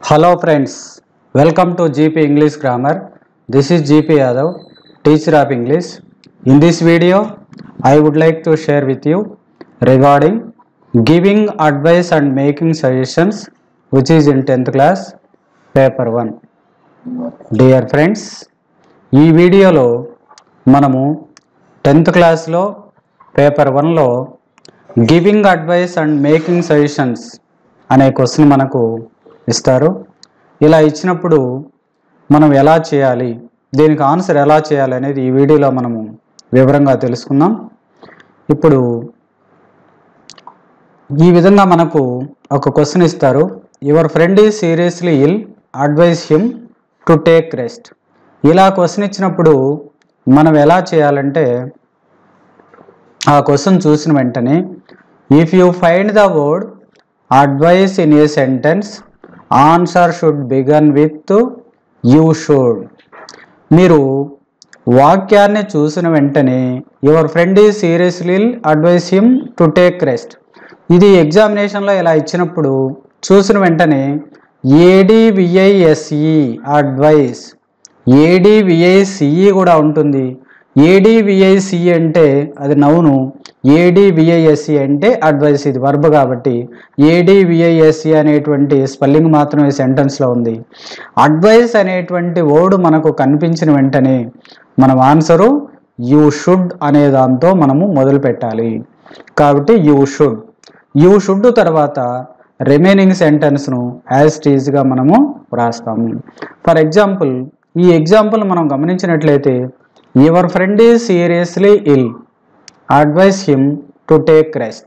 Hello friends, welcome to GP English Grammar. This is GP Yadav, teacher of English. In this video, I would like to share with you regarding giving advice and making suggestions, which is in 10th class, paper 1. Dear friends, ఈ వీడియోలో మనము tenth క్లాస్లో paper వన్లో giving advice and making suggestions అనే question మనకు ఇస్తారు ఇలా ఇచ్చినప్పుడు మనం ఎలా చేయాలి దీనికి ఆన్సర్ ఎలా చేయాలి అనేది ఈ వీడియోలో మనము వివరంగా తెలుసుకుందాం ఇప్పుడు ఈ విధంగా మనకు ఒక క్వశ్చన్ ఇస్తారు your friend is seriously ill advise him to take rest ఇలా క్వశ్చన్ ఇచ్చినప్పుడు మనం ఎలా చేయాలంటే ఆ క్వశ్చన్ చూసిన వెంటనే if you find the word advice in a sentence answer should begin with you should మీరు వాక్యాన్ని చూసిన వెంటనే your friend is seriously advise him to take rest ఇది ఎగ్జామినేషన్లో ఇలా ఇచ్చినప్పుడు చూసిన వెంటనే ఏడివిఐఎస్ఈ అడ్వైస్ ఏడివిఐసిఈ కూడా ఉంటుంది ఏడివిఐసి అంటే అది నౌను ఏడివిఐఎస్సి అంటే అడ్వైస్ ఇది వర్బ్ కాబట్టి ఏడివిఐఎస్సి అనేటువంటి స్పెల్లింగ్ మాత్రమే సెంటెన్స్లో ఉంది అడ్వైస్ అనేటువంటి వర్డ్ మనకు కనిపించిన వెంటనే మనం ఆన్సరు యూ షుడ్ అనే దాంతో మనము మొదలు పెట్టాలి కాబట్టి యూ షుడ్ యూ షుడ్ తర్వాత రిమైనింగ్ సెంటెన్స్ను యాజ్ టీజ్గా మనము వ్రాస్తాము ఫర్ ఎగ్జాంపుల్ ఈ ఎగ్జాంపుల్ మనం గమనించినట్లయితే your friend is seriously ill advise him to take rest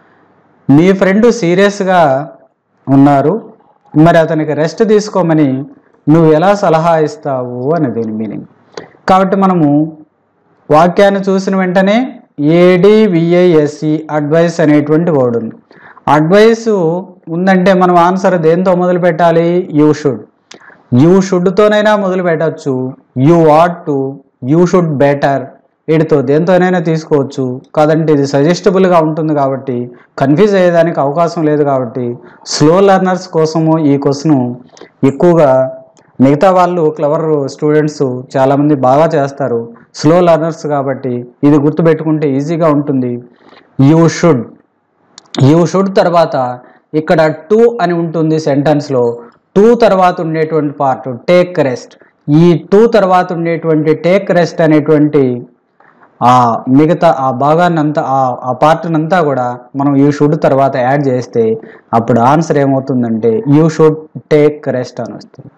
మీ ఫ్రెండ్ సీరియస్గా ఉన్నారు మరి అతనికి రెస్ట్ తీసుకోమని నువ్వు ఎలా సలహా ఇస్తావు అని దీని మీనింగ్ కాబట్టి మనము వాక్యాన్ని చూసిన వెంటనే ఏడివిఐఎస్సి అడ్వైస్ అనేటువంటి వర్డ్ ఉంది అడ్వైస్ ఉందంటే మనం ఆన్సర్ దేంతో మొదలు పెట్టాలి యూ షుడ్ యూ షుడ్తోనైనా మొదలు పెట్టచ్చు you ought to you should better వీటితో దేంతోనైనా తీసుకోవచ్చు కాదంటే ఇది సజెస్టబుల్గా ఉంటుంది కాబట్టి కన్ఫ్యూజ్ అయ్యేదానికి అవకాశం లేదు కాబట్టి స్లో లెర్నర్స్ కోసము ఈ క్వశ్చన్ ఎక్కువగా మిగతా వాళ్ళు క్లవర్ స్టూడెంట్స్ చాలామంది బాగా చేస్తారు స్లో లెర్నర్స్ కాబట్టి ఇది గుర్తుపెట్టుకుంటే ఈజీగా ఉంటుంది యూ షుడ్ యూ షుడ్ తర్వాత ఇక్కడ టూ అని ఉంటుంది సెంటెన్స్లో టూ తర్వాత ఉండేటువంటి పార్ట్ టేక్ రెస్ట్ ఈ టూ తర్వాత ఉండేటువంటి టేక్ రెస్ట్ అనేటువంటి ఆ మిగతా ఆ భాగాన్ని అంతా ఆ పార్ట్ని అంతా కూడా మనం యూ షుడ్ తర్వాత యాడ్ చేస్తే అప్పుడు ఆన్సర్ ఏమవుతుందంటే యూ షుడ్ టేక్ రెస్ట్ అని వస్తుంది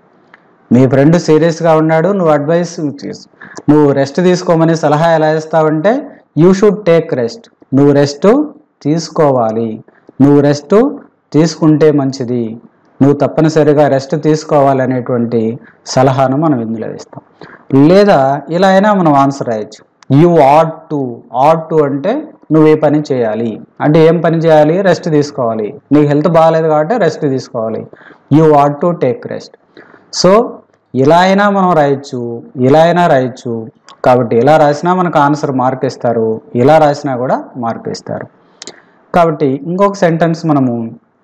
మీ ఫ్రెండ్ సీరియస్గా ఉన్నాడు నువ్వు అడ్వైస్ నువ్వు రెస్ట్ తీసుకోమని సలహా ఎలా ఇస్తావంటే యూ షుడ్ టేక్ రెస్ట్ నువ్వు రెస్ట్ తీసుకోవాలి నువ్వు రెస్ట్ తీసుకుంటే మంచిది నువ్వు తప్పనిసరిగా రెస్ట్ తీసుకోవాలనేటువంటి సలహాను మనం ఇందులో ఇస్తాం లేదా ఇలా అయినా మనం ఆన్సర్ రాయొచ్చు you ought to ought to అంటే నువ్వు ఏ పని చేయాలి అంటే ఏం పని చేయాలి రెస్ట్ తీసుకోవాలి నీకు హెల్త్ బాగాలేదు కాబట్టి రెస్ట్ తీసుకోవాలి you ought to take rest so ఇలా అయినా మనం రాయొచ్చు ఇలా అయినా రాయొచ్చు కాబట్టి ఇలా రాసినా మనకు ఆన్సర్ మార్క్ ఇస్తారు ఇలా రాసినా కూడా మార్క్ ఇస్తారు కాబట్టి ఇంకొక సెంటెన్స్ మనము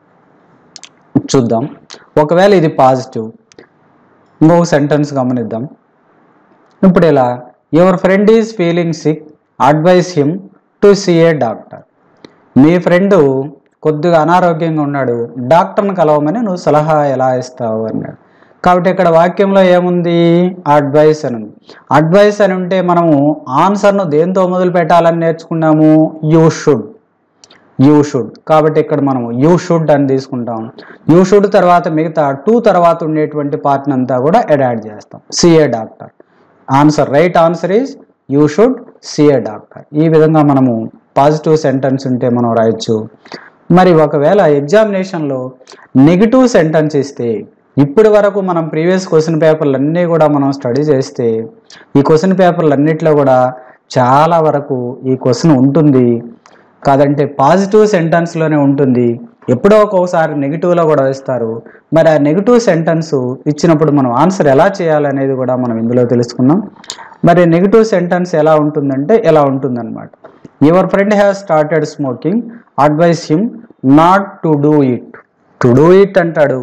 చూద్దాం ఒకవేళ ఇది పాజిటివ్ ఇంకొక సెంటెన్స్ గమనిద్దాం ఇప్పుడు ఇలా your friend is feeling sick advice him to see a doctor మీ ఫ్రెండ్ కొద్దిగా అనారోగ్యంగా ఉన్నాడు డాక్టర్ని కలవమని నువ్వు సలహా ఎలా ఇస్తావు అన్నాడు కాబట్టి ఇక్కడ వాక్యంలో ఏముంది అడ్వైస్ అని ఉంది అడ్వైస్ అని ఉంటే మనము ఆన్సర్ను దేంతో మొదలు పెట్టాలని నేర్చుకున్నాము యూ షుడ్ యూ షుడ్ కాబట్టి ఇక్కడ మనం యూ షుడ్ అని తీసుకుంటాం యూ షుడ్ తర్వాత మిగతా టూ తర్వాత ఉండేటువంటి పార్ట్ని అంతా కూడా అడాడ్ చేస్తాం see a doctor answer right answer is you should see a doctor ఈ విధంగా మనము పాజిటివ్ సెంటెన్స్ ఉంటే మనం రాయొచ్చు మరి ఒకవేళ ఎగ్జామినేషన్లో నెగిటివ్ సెంటెన్స్ ఇస్తే ఇప్పటి వరకు మనం ప్రీవియస్ క్వశ్చన్ పేపర్లు అన్నీ కూడా మనం స్టడీ చేస్తే ఈ క్వశ్చన్ పేపర్లు అన్నిట్లో కూడా చాలా వరకు ఈ క్వశ్చన్ ఉంటుంది కాదంటే పాజిటివ్ సెంటెన్స్లోనే ఉంటుంది ఎప్పుడో ఒక్కొక్కసారి నెగిటివ్లో కూడా ఇస్తారు మరి ఆ నెగిటివ్ సెంటెన్స్ ఇచ్చినప్పుడు మనం ఆన్సర్ ఎలా చేయాలనేది కూడా మనం ఇందులో తెలుసుకుందాం మరి నెగిటివ్ సెంటెన్స్ ఎలా ఉంటుందంటే ఎలా ఉంటుందన్నమాట your friend has started smoking advice him not to do it to do it అంటాడు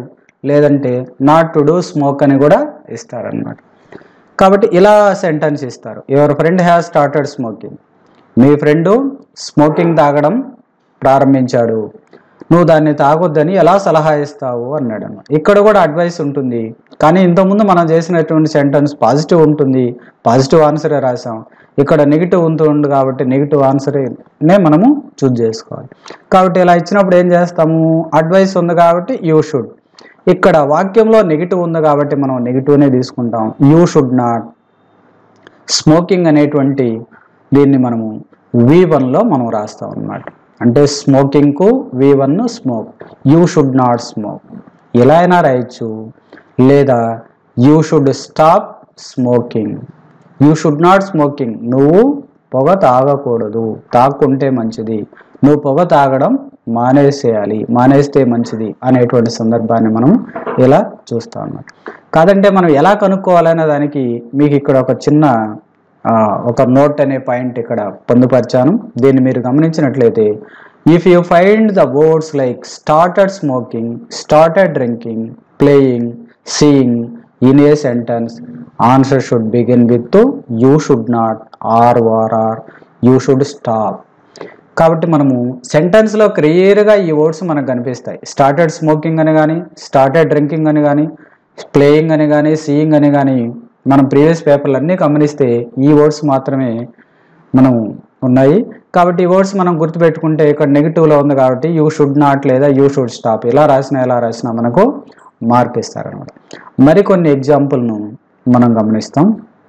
లేదంటే నాట్ టు డూ స్మోక్ అని కూడా ఇస్తారనమాట కాబట్టి ఇలా సెంటెన్స్ ఇస్తారు your friend has started smoking మీ ఫ్రెండు స్మోకింగ్ తాగడం ప్రారంభించాడు నువ్వు దాన్ని తాగొద్దని ఎలా సలహా ఇస్తావు అన్నాడు అన్నమాట ఇక్కడ కూడా అడ్వైస్ ఉంటుంది కానీ ఇంతకుముందు మనం చేసినటువంటి సెంటెన్స్ పాజిటివ్ ఉంటుంది పాజిటివ్ ఆన్సరే రాసాం ఇక్కడ నెగిటివ్ ఉంటుంది కాబట్టి నెగిటివ్ ఆన్సర్నే మనము చూజ్ చేసుకోవాలి కాబట్టి ఇలా ఇచ్చినప్పుడు ఏం చేస్తాము అడ్వైస్ ఉంది కాబట్టి యూ షుడ్ ఇక్కడ వాక్యంలో నెగిటివ్ ఉంది కాబట్టి మనం నెగిటివ్నే తీసుకుంటాం యూ షుడ్ నాట్ స్మోకింగ్ అనేటువంటి దీన్ని మనము వి వన్లో మనం రాస్తాం అన్నమాట అంటే స్మోకింగ్కు we one smoke you should not smoke ఎలా అయినా రాయొచ్చు లేదా you should stop smoking you should not smoking నువ్వు పొగ తాగకూడదు తాక్కుంటే మంచిది నువ్వు పొగ తాగడం మానేసేయాలి మానేస్తే మంచిది అనేటువంటి సందర్భాన్ని మనం ఇలా చూస్తాం అన్నమాట కాదంటే మనం ఎలా కనుక్కోవాలనే దానికి మీకు ఇక్కడ ఒక చిన్న ఆ, ఒక నోట్ అనే పాయింట్ ఇక్కడ పొందుపరిచాను దీన్ని మీరు గమనించినట్లయితే if you find the words like started smoking started drinking playing seeing in a sentence answer should begin with you should not or or or you should stop కాబట్టి మనము సెంటెన్స్లో క్లియర్గా ఈ వర్డ్స్ మనకు కనిపిస్తాయి స్టార్టెడ్ స్మోకింగ్ అని కానీ started drinking అని కానీ ప్లేయింగ్ అని కానీ సీయింగ్ అని కానీ మనం ప్రీవియస్ పేపర్లు అన్నీ గమనిస్తే ఈ వర్డ్స్ మాత్రమే మనం ఉన్నాయి కాబట్టి ఈ వర్డ్స్ మనం గుర్తుపెట్టుకుంటే ఇక్కడ నెగిటివ్లో ఉంది కాబట్టి యూ షుడ్ నాట్ లేదా యూ షుడ్ స్టాప్ ఇలా రాసినా ఎలా రాసినా మనకు మార్క్ ఇస్తారనమాట మరికొన్ని ఎగ్జాంపుల్ను మనం గమనిస్తాం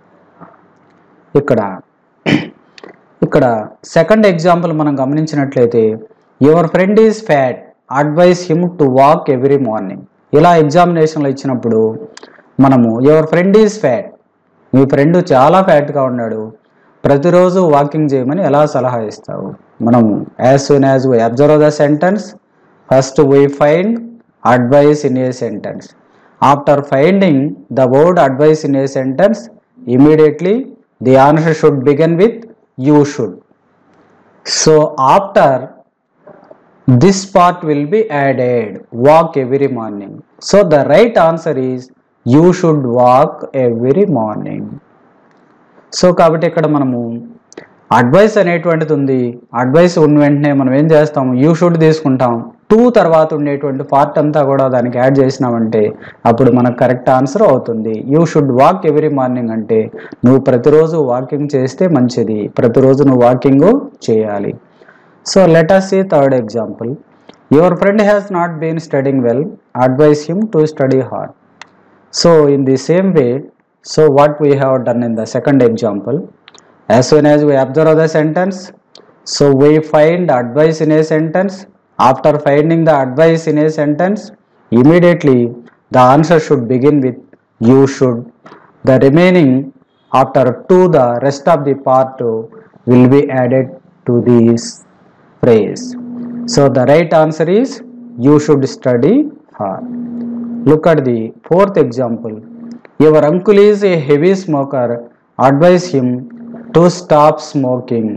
ఇక్కడ ఇక్కడ సెకండ్ ఎగ్జాంపుల్ మనం గమనించినట్లయితే your friend is fat advice him to walk every morning ఇలా ఎగ్జామినేషన్లో ఇచ్చినప్పుడు మనము యువర్ ఫ్రెండ్ ఈజ్ ఫ్యాట్ మీ ఫ్రెండ్ చాలా ఫ్యాట్గా ఉన్నాడు ప్రతిరోజు వాకింగ్ చేయమని ఎలా సలహా ఇస్తావు మనము as soon as we observe the sentence first we find advice in a sentence after finding the word advice in a sentence immediately the answer should begin with you should so after this part will be added walk every morning so the right answer is you should walk every morning so కాబట్టి ఇక్కడ మనము advice అనేటువంటిది ఉంది advice ఉన్న వెంటనే మనం ఏం చేస్తాము యూ షుడ్ తీసుకుంటాం టూ తర్వాత ఉండేటువంటి పార్ట్ అంతా కూడా దానికి యాడ్ చేసినామంటే అప్పుడు మనకు కరెక్ట్ ఆన్సర్ అవుతుంది you should walk every morning అంటే నువ్వు ప్రతిరోజు వాకింగ్ చేస్తే మంచిది ప్రతిరోజు నువ్వు వాకింగ్ చేయాలి So let us see third example. Your friend has not been studying well. Advise him to study hard. So in the same way, so what we have done in the second example, as soon as we observe the sentence, so we find advice in a sentence. After finding the advice in a sentence, immediately the answer should begin with you should. The remaining after to the rest of the part will be added to this phrase. So the right answer is you should study hard. Look at the fourth example. Your uncle is a heavy smoker. Advise him to stop smoking.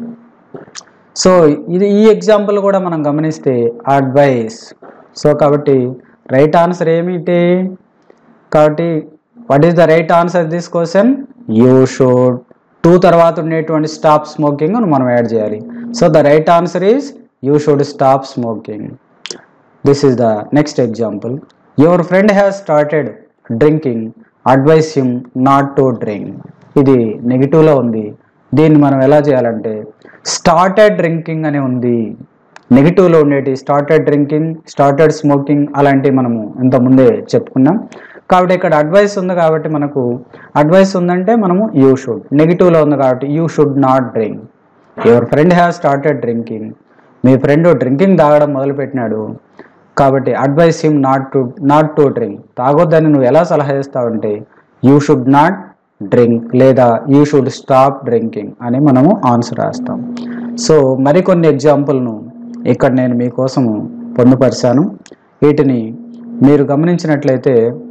So ఇది ఈ example కూడా మనం గమనిస్తే advice so కాబట్టి right answer ఏమిటి కాబట్టి what is the right answer this question you should to తర్వాత ఉండేటువంటి స్టాప్ స్మోకింగ్ అని మనం యాడ్ చేయాలి so the right answer is you should stop smoking this is the next example your friend has started drinking advice him not to drink ఇది నెగిటివ్లో ఉంది దీన్ని మనం ఎలా చేయాలంటే స్టార్టెడ్ డ్రింకింగ్ అని ఉంది నెగిటివ్లో ఉండేటి స్టార్టెడ్ డ్రింకింగ్ స్టార్టెడ్ స్మోకింగ్ అలాంటివి మనము ఇంత ముందే చెప్పుకున్నాం కాబట్టి ఇక్కడ అడ్వైస్ ఉంది కాబట్టి మనకు అడ్వైస్ ఉందంటే మనము యూ షుడ్ నెగిటివ్లో ఉంది కాబట్టి you should not drink your friend has started drinking మీ ఫ్రెండ్ డ్రింకింగ్ తాగడం మొదలుపెట్టినాడు కాబట్టి advice him not to not to drink తాగొద్దని నువ్వు ఎలా సలహా ఇస్తావంటే యూ షుడ్ నాట్ డ్రింక్ లేదా యూ షుడ్ స్టాప్ డ్రింకింగ్ అని మనము ఆన్సర్ రాస్తాం సో మరికొన్ని ఎగ్జాంపుల్ను ఇక్కడ నేను మీకోసము పొందుపరిచాను వీటిని మీరు గమనించినట్లయితే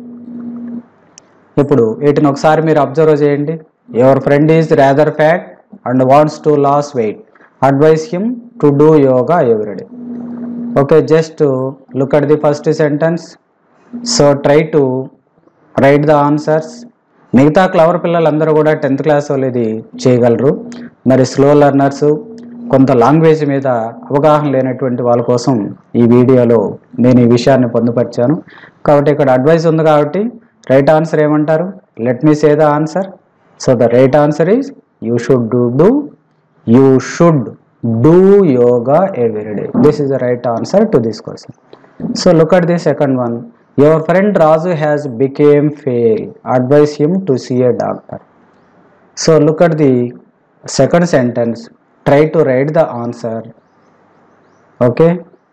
ఇప్పుడు వీటిని ఒకసారి మీరు అబ్జర్వ్ చేయండి your friend is rather fat and wants to lose weight advice him to do yoga everyday okay just look at the first sentence so try to write the answers మిగతా క్లవర్ పిల్లలందరూ కూడా tenth class వాళ్ళు ఇది చేయగలరు మరి slow learners కొంత language మీద అవగాహన లేనటువంటి వాళ్ళ కోసం ఈ వీడియోలో నేను ఈ విషయాన్ని పొందుపరిచాను కాబట్టి ఇక్కడ అడ్వైస్ ఉంది కాబట్టి రైట్ ఆన్సర్ ఏమంటారు let me say the answer so the right answer is you should do do you should do yoga every day this is the right answer to this question so look at the second one your friend Raju has became fail advice him to see a doctor so look at the second sentence try to write the answer okay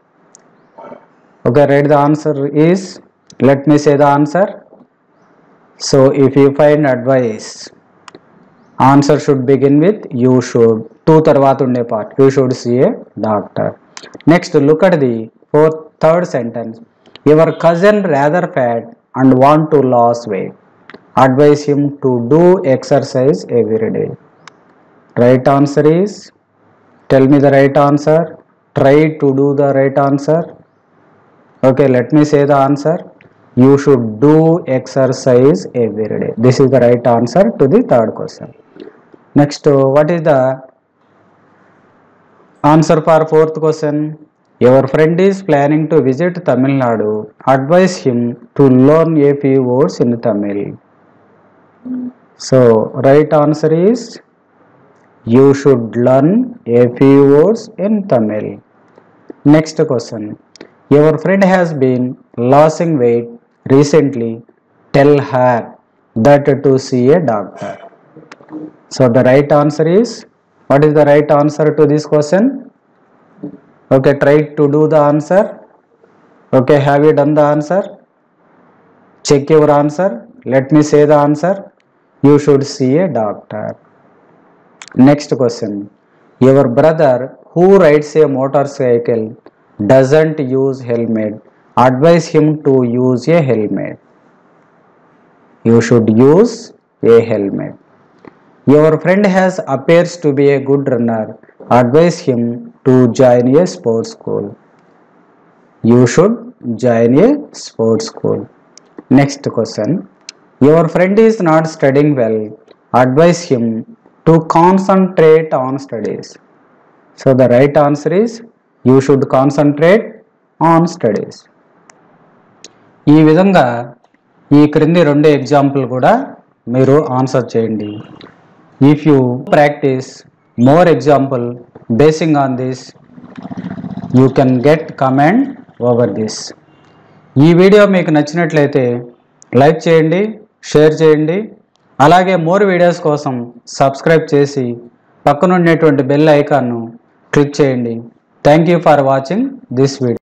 okay write the answer is let me say the answer so if you find advice answer should begin with you should two తర్వాత ఉండే part you should see a doctor next look at the fourth third sentence your cousin rather fat and want to lose weight advise him to do exercise every day right answer is tell me the right answer try to do the right answer okay let me say the answer you should do exercise every day this is the right answer to the third question next uh, what is the answer for fourth question your friend is planning to visit tamil nadu advise him to learn a few words in tamil so right answer is you should learn a few words in Tamil. Next question. Your friend has been losing weight recently. Tell her that to see a doctor. So the right answer is what is the right answer to this question? Okay, try to do the answer. Okay, have you done the answer? Check your answer. Let me say the answer. You should see a doctor. Next question. Your brother who rides a motorcycle doesn't use helmet. Advise him to use a helmet. You should use a helmet. Your friend has appears to be a good runner. Advise him to join a sports school. You should join a sports school. Next question. Your friend is not studying well. Advise him to concentrate on studies. So the right answer is you should concentrate on studies. ఈ విధంగా ఈ క్రింది రెండు example కూడా మీరు answer చేయండి if you practice more example basing on this you can get command over this ఈ video మీకు నచ్చినట్లయితే లైక్ చేయండి షేర్ చేయండి అలాగే మోర్ వీడియోస్ కోసం సబ్స్క్రైబ్ చేసి పక్కనుండేటువంటి బెల్ ఐకాన్ను క్లిక్ చేయండి thank you for watching this video